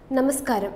നമസ്കാരം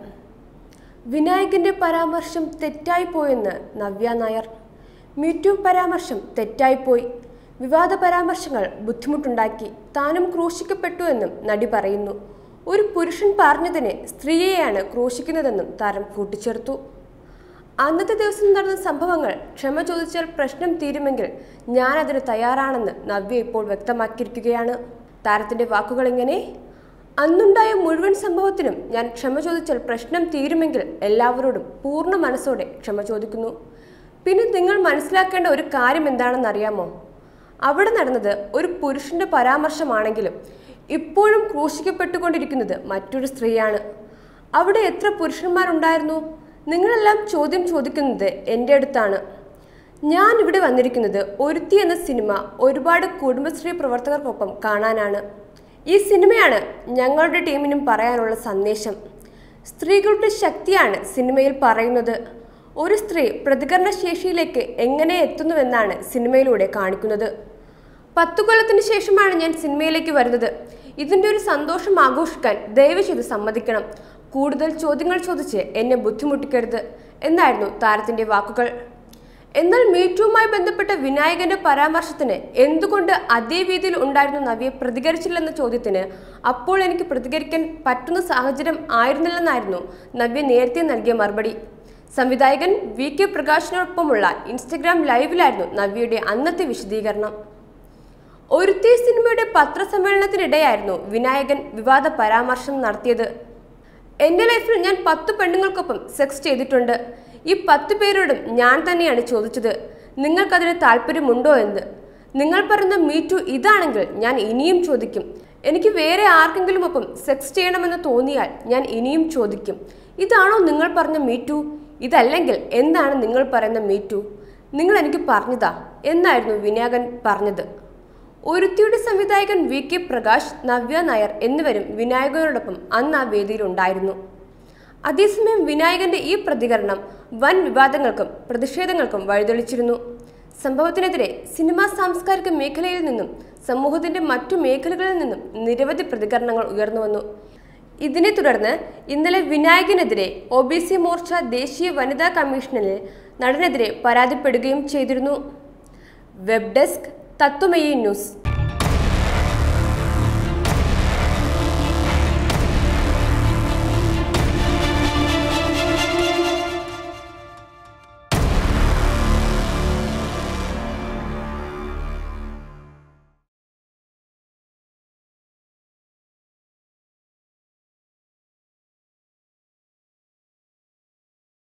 വിനായകന്റെ പരാമർശം തെറ്റായിപ്പോയെന്ന് നവ്യ നായർ മീറ്റു പരാമർശം തെറ്റായിപ്പോയി വിവാദ പരാമർശങ്ങൾ ബുദ്ധിമുട്ടുണ്ടാക്കി താനും ക്രൂശിക്കപ്പെട്ടു എന്നും നടി പറയുന്നു ഒരു പുരുഷൻ പറഞ്ഞതിനെ സ്ത്രീയെയാണ് ക്രൂശിക്കുന്നതെന്നും താരം കൂട്ടിച്ചേർത്തു അന്നത്തെ ദിവസം നടന്ന സംഭവങ്ങൾ ക്ഷമ ചോദിച്ചാൽ പ്രശ്നം തീരുമെങ്കിൽ ഞാൻ അതിന് തയ്യാറാണെന്ന് നവ്യ ഇപ്പോൾ വ്യക്തമാക്കിയിരിക്കുകയാണ് താരത്തിന്റെ വാക്കുകൾ ഇങ്ങനെ അന്നുണ്ടായ മുഴുവൻ സംഭവത്തിനും ഞാൻ ക്ഷമ ചോദിച്ചാൽ പ്രശ്നം തീരുമെങ്കിൽ എല്ലാവരോടും പൂർണ്ണ മനസ്സോടെ ക്ഷമ ചോദിക്കുന്നു പിന്നെ നിങ്ങൾ മനസ്സിലാക്കേണ്ട ഒരു കാര്യം എന്താണെന്ന് അറിയാമോ അവിടെ നടന്നത് ഒരു പുരുഷന്റെ പരാമർശമാണെങ്കിലും ഇപ്പോഴും ക്രൂശിക്കപ്പെട്ടുകൊണ്ടിരിക്കുന്നത് മറ്റൊരു സ്ത്രീയാണ് അവിടെ എത്ര പുരുഷന്മാരുണ്ടായിരുന്നു നിങ്ങളെല്ലാം ചോദ്യം ചോദിക്കുന്നത് എൻ്റെ അടുത്താണ് ഞാൻ ഇവിടെ വന്നിരിക്കുന്നത് ഒരുത്തി എന്ന സിനിമ ഒരുപാട് കുടുംബശ്രീ പ്രവർത്തകർക്കൊപ്പം കാണാനാണ് ഈ സിനിമയാണ് ഞങ്ങളുടെ ടീമിനും പറയാനുള്ള സന്ദേശം സ്ത്രീകളുടെ ശക്തിയാണ് സിനിമയിൽ പറയുന്നത് ഒരു സ്ത്രീ പ്രതികരണ ശേഷിയിലേക്ക് എങ്ങനെ എത്തുന്നുവെന്നാണ് സിനിമയിലൂടെ കാണിക്കുന്നത് പത്തു കൊല്ലത്തിന് ശേഷമാണ് ഞാൻ സിനിമയിലേക്ക് വരുന്നത് ഇതിൻ്റെ ഒരു സന്തോഷം ആഘോഷിക്കാൻ ദയവ് ചെയ്ത് സമ്മതിക്കണം കൂടുതൽ ചോദ്യങ്ങൾ ചോദിച്ച് എന്നെ ബുദ്ധിമുട്ടിക്കരുത് എന്നായിരുന്നു താരത്തിന്റെ വാക്കുകൾ എന്നാൽ മീറ്റുവുമായി ബന്ധപ്പെട്ട വിനായകന്റെ പരാമർശത്തിന് എന്തുകൊണ്ട് അതേ രീതിയിൽ ഉണ്ടായിരുന്ന നവ്യെ പ്രതികരിച്ചില്ലെന്ന ചോദ്യത്തിന് അപ്പോൾ എനിക്ക് പ്രതികരിക്കാൻ പറ്റുന്ന സാഹചര്യം ആയിരുന്നില്ലെന്നായിരുന്നു നവ്യ നേരത്തെ നൽകിയ മറുപടി സംവിധായകൻ വി കെ പ്രകാശിനൊപ്പമുള്ള ഇൻസ്റ്റഗ്രാം ലൈവിലായിരുന്നു നവ്യയുടെ അന്നത്തെ വിശദീകരണം ഒരുത്തി സിനിമയുടെ പത്രസമ്മേളനത്തിനിടെയായിരുന്നു വിനായകൻ വിവാദ പരാമർശം നടത്തിയത് എൻ്റെ ലൈഫിൽ ഞാൻ പത്ത് പെണ്ണുങ്ങൾക്കൊപ്പം സെക്സ് ചെയ്തിട്ടുണ്ട് ഈ പത്ത് പേരോടും ഞാൻ തന്നെയാണ് ചോദിച്ചത് നിങ്ങൾക്കതിന് താല്പര്യമുണ്ടോ എന്ന് നിങ്ങൾ പറയുന്ന മീറ്റു ഇതാണെങ്കിൽ ഞാൻ ഇനിയും ചോദിക്കും എനിക്ക് വേറെ ആർക്കെങ്കിലും ഒപ്പം സെക്സ് ചെയ്യണമെന്ന് തോന്നിയാൽ ഞാൻ ഇനിയും ചോദിക്കും ഇതാണോ നിങ്ങൾ പറഞ്ഞ മീറ്റു ഇതല്ലെങ്കിൽ എന്താണ് നിങ്ങൾ പറയുന്ന മീറ്റു നിങ്ങൾ എനിക്ക് പറഞ്ഞതാ എന്നായിരുന്നു വിനായകൻ പറഞ്ഞത് ഒരുത്തിയുടെ സംവിധായകൻ വി കെ പ്രകാശ് നവ്യ നായർ എന്നിവരും വിനായകനോടൊപ്പം അന്ന് ആ വേദിയിലുണ്ടായിരുന്നു അതേസമയം വിനായകന്റെ ഈ പ്രതികരണം വൻ വിവാദങ്ങൾക്കും പ്രതിഷേധങ്ങൾക്കും വഴിതെളിച്ചിരുന്നു സംഭവത്തിനെതിരെ സിനിമാ സാംസ്കാരിക മേഖലയിൽ നിന്നും സമൂഹത്തിന്റെ മറ്റു മേഖലകളിൽ നിന്നും നിരവധി പ്രതികരണങ്ങൾ ഉയർന്നു വന്നു ഇതിനെ തുടർന്ന് ഇന്നലെ വിനായകനെതിരെ ഒ ബി സി മോർച്ച ദേശീയ വനിതാ കമ്മീഷനിൽ നടനെതിരെ പരാതിപ്പെടുകയും ചെയ്തിരുന്നു വെബ് ഡെസ്ക് തത്വമയി ന്യൂസ്